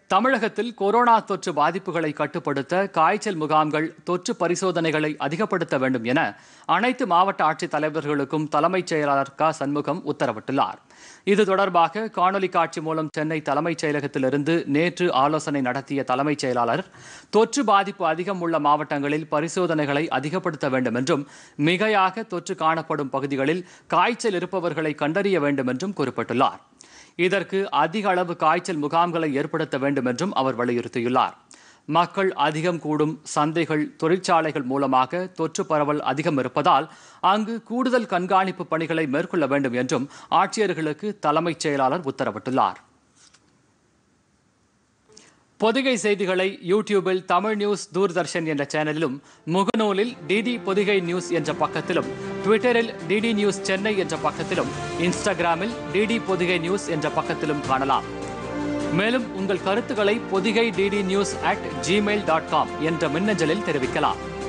தமிழகத்தில் கொரோனா தொற்று பாதிப்புகளை கட்டுப்படுத்த காய்ச்சல் முகாம்கள் தொற்று பரிசோதனைகளை அதிகப்படுத்த வேண்டும் என அனைத்து மாவட்ட ஆட்சித் தலைவர்களுக்கும் தலைமைச் செயலாளர் க சண்முகம் உத்தரவிட்டுள்ளார் இது தொடர்பாக காணொலி காட்சி மூலம் சென்னை தலைமைச் செயலகத்திலிருந்து நேற்று ஆலோசனை நடத்திய தலைமைச் செயலாளர் தொற்று பாதிப்பு அதிகம் உள்ள மாவட்டங்களில் பரிசோதனைகளை அதிகப்படுத்த வேண்டும் என்றும் மிகையாக தொற்று காணப்படும் பகுதிகளில் காய்ச்சல் இருப்பவர்களை கண்டறிய வேண்டும் என்றும் குறிப்பிட்டுள்ளார் இதற்கு அதிக அளவு காய்ச்சல் முகாம்களை ஏற்படுத்த வேண்டும் என்றும் அவர் வலியுறுத்தியுள்ளார் மக்கள் அதிகம் கூடும் சந்தைகள் தொழிற்சாலைகள் மூலமாக தொற்று பரவல் அதிகம் இருப்பதால் அங்கு கூடுதல் கண்காணிப்பு பணிகளை மேற்கொள்ள வேண்டும் என்றும் ஆட்சியர்களுக்கு தலைமைச் செயலாளர் உத்தரவிட்டுள்ளார் பொதிகை செய்திகளை யூடியூபில் தமிழ் நியூஸ் தூர்தர்ஷன் என்ற சேனலிலும் முகநூலில் டிடி பொதிகை நியூஸ் என்ற பக்கத்திலும் ட்விட்டரில் டிடி நியூஸ் சென்னை என்ற பக்கத்திலும் இன்ஸ்டாகிராமில் டிடி பொதிகை நியூஸ் என்ற பக்கத்திலும் காணலாம் மேலும் உங்கள் கருத்துக்களை Podhigai DD news at Gmail dot com என்ற மின்னஞ்சலில் தெரிவிக்கலாம்